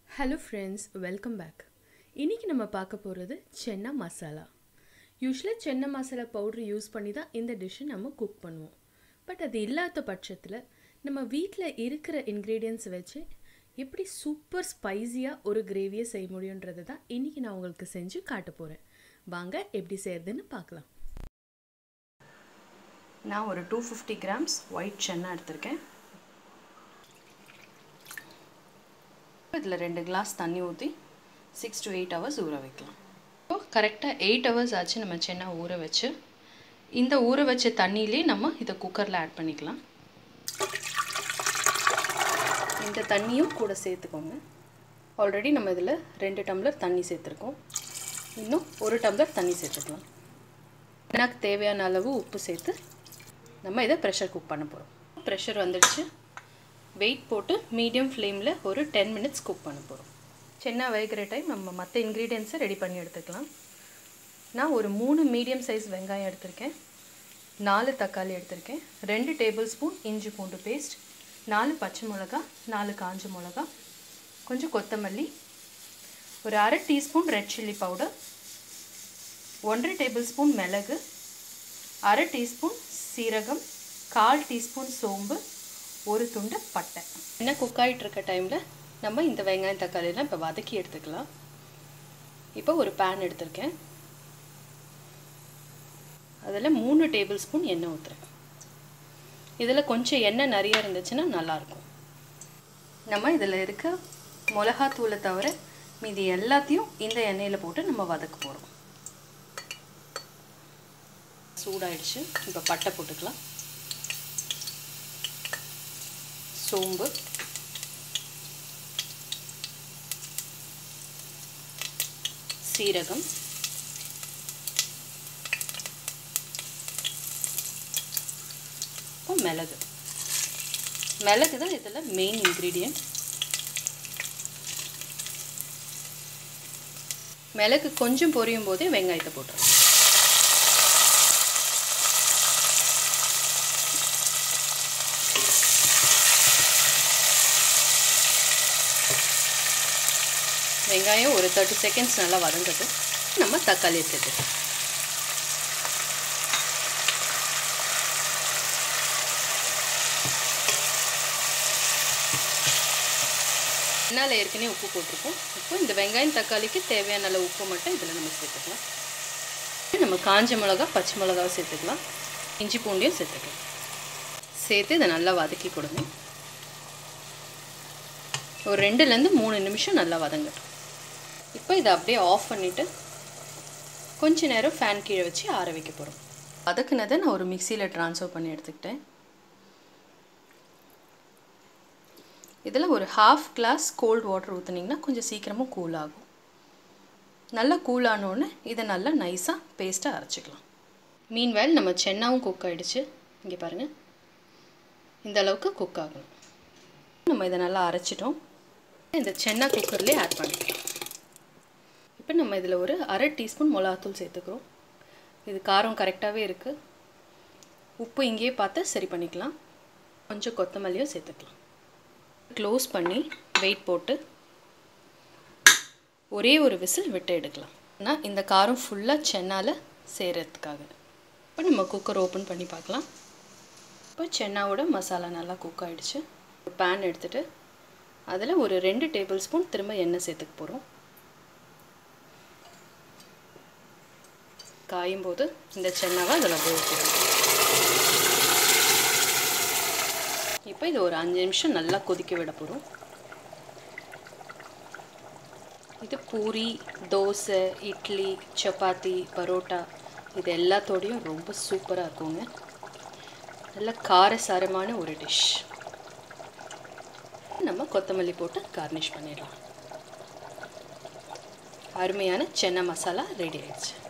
hello friends welcome back இன்றைக்கி நம்ம பார்க்க போகிறது சென்னா மசாலா யூஸ்வலாக சென்னா மசாலா பவுடர் யூஸ் பண்ணி தான் இந்த டிஷ்ஷை நம்ம குக் பண்ணுவோம் பட் அது இல்லாத பட்சத்தில் நம்ம வீட்டில் இருக்கிற இன்க்ரீடியன்ஸ் வச்சு எப்படி சூப்பர் ஸ்பைஸியாக ஒரு கிரேவியை செய்ய முடியுன்றது தான் இன்றைக்கி நான் உங்களுக்கு செஞ்சு காட்ட போகிறேன் வாங்க எப்படி செய்கிறதுன்னு பார்க்கலாம் நான் ஒரு two fifty grams white chana எடுத்திருக்கேன் இதில் ரெண்டு கிளாஸ் தண்ணி ஊற்றி சிக்ஸ் டு எயிட் ஹவர்ஸ் ஊற வைக்கலாம் இப்போ கரெக்டாக எயிட் ஹவர்ஸ் ஆச்சு நம்ம சென்னா ஊற வச்சு இந்த ஊற வச்ச தண்ணியிலே நம்ம இதை குக்கரில் ஆட் பண்ணிக்கலாம் இந்த தண்ணியும் கூட சேர்த்துக்கோங்க ஆல்ரெடி நம்ம இதில் ரெண்டு டம்ளர் தண்ணி சேர்த்துருக்கோம் இன்னும் ஒரு டம்ளர் தண்ணி சேர்த்துக்கலாம் எனக்கு தேவையான அளவு உப்பு சேர்த்து நம்ம இதை ப்ரெஷர் குக் பண்ண போகிறோம் ப்ரெஷர் வந்துடுச்சு வெயிட் போட்டு மீடியம் ஃப்ளேமில் ஒரு டென் மினிட்ஸ் குக் பண்ண போகிறோம் சென்னா வேகிற டைம் நம்ம மற்ற இன்க்ரீடியன்ஸை ரெடி பண்ணி எடுத்துக்கலாம் நான் ஒரு மூணு மீடியம் சைஸ் வெங்காயம் எடுத்திருக்கேன் நாலு தக்காளி எடுத்திருக்கேன் ரெண்டு டேபிள் ஸ்பூன் இஞ்சி பூண்டு பேஸ்ட் நாலு பச்சை மிளகா நாலு காஞ்ச மிளகா கொஞ்சம் கொத்தமல்லி ஒரு அரை டீஸ்பூன் ரெட் சில்லி பவுடர் ஒன்றரை டேபிள் ஸ்பூன் மிளகு அரை டீஸ்பூன் சீரகம் கால் டீஸ்பூன் சோம்பு ஒரு துண்டு பட்டை என்ன குக் ஆகிட்டு இருக்க டைமில் நம்ம இந்த வெங்காயம் தக்காளியெல்லாம் இப்போ வதக்கி எடுத்துக்கலாம் இப்போ ஒரு பேன் எடுத்திருக்கேன் அதில் மூணு டேபிள் ஸ்பூன் எண்ணெய் ஊற்றுறேன் இதில் கொஞ்சம் எண்ணெய் நிறைய இருந்துச்சுன்னா நல்லாயிருக்கும் நம்ம இதில் இருக்க மிளகாத்தூளை தவிர மீதி எல்லாத்தையும் இந்த எண்ணெயில் போட்டு நம்ம வதக்க போகிறோம் சூடாயிடுச்சு இப்போ பட்டை போட்டுக்கலாம் சோம்பு சீரகம் இப்போ மிளகு மிளகு தான் இதில் மெயின் இன்க்ரீடியன்ட் மிளகு கொஞ்சம் பொரியும் போதே வெங்காயத்தை போட்டுருவோம் வெங்காயம் ஒரு தேர்ட்டி செகண்ட்ஸ் நல்லா வதங்கட்டு நம்ம தக்காளியை சேர்த்துக்கலாம் என்னால் ஏற்கனவே உப்பு போட்டிருக்கோம் இப்போ இந்த வெங்காயம் தக்காளிக்கு தேவையான அளவு உப்பு மட்டும் இதில் நம்ம சேர்த்துக்கலாம் நம்ம காஞ்ச மிளகா பச்சை மிளகாவை சேர்த்துக்கலாம் இஞ்சி பூண்டையும் சேர்த்துக்கலாம் சேர்த்து இதை நல்லா வதக்கி கொடுங்க ஒரு ரெண்டுலேருந்து மூணு நிமிஷம் நல்லா வதங்கட்டும் இப்போ இதை அப்படியே ஆஃப் பண்ணிவிட்டு கொஞ்ச நேரம் ஃபேன் கீழே வச்சு ஆற வைக்க போகிறோம் வதக்குனதை நான் ஒரு மிக்சியில் ட்ரான்ஸ்ஃபர் பண்ணி எடுத்துக்கிட்டேன் இதில் ஒரு ஹாஃப் கிளாஸ் கோல்ட் வாட்டர் ஊற்றுனீங்கன்னா கொஞ்சம் சீக்கிரமாக கூல் ஆகும் நல்லா கூல் ஆனோடனே இதை நல்லா நைஸாக பேஸ்ட்டாக அரைச்சிக்கலாம் மீன் வேல் நம்ம சென்னாவும் குக் ஆகிடுச்சு இங்கே பாருங்கள் இந்த அளவுக்கு குக் ஆகணும் நம்ம இதை நல்லா அரைச்சிட்டோம் இந்த சென்னா குக்கர்லேயே ஆட் பண்ணிக்கலாம் இப்போ நம்ம இதில் ஒரு அரை டீஸ்பூன் மிளகாத்தூள் சேர்த்துக்கிறோம் இது காரம் கரெக்டாகவே இருக்குது உப்பு இங்கேயே பார்த்து சரி பண்ணிக்கலாம் கொஞ்சம் கொத்தமல்லியும் சேர்த்துக்கலாம் க்ளோஸ் பண்ணி வெயிட் போட்டு ஒரே ஒரு விசில் விட்டு எடுக்கலாம் ஆனால் இந்த காரம் ஃபுல்லாக சென்னால் செய்கிறதுக்காக இப்போ நம்ம குக்கர் ஓப்பன் பண்ணி பார்க்கலாம் இப்போ சென்னாவோட மசாலா நல்லா குக் ஆகிடுச்சு ஒரு பேன் எடுத்துகிட்டு அதில் ஒரு ரெண்டு டேபிள் ஸ்பூன் திரும்ப எண்ணெய் சேர்த்துக்க போகிறோம் காயும் போது இந்த சென்னாவை அதில் அப்படியே ஊற்றிடணும் இப்போ இது ஒரு அஞ்சு நிமிஷம் நல்லா கொதிக்க விட போகிறோம் இது பூரி தோசை இட்லி சப்பாத்தி பரோட்டா இது எல்லாத்தோடையும் ரொம்ப சூப்பராக இருக்குங்க நல்ல காரசாரமான ஒரு டிஷ் நம்ம கொத்தமல்லி போட்டு கார்னிஷ் பண்ணிடலாம் அருமையான சென்னை மசாலா ரெடி ஆயிடுச்சு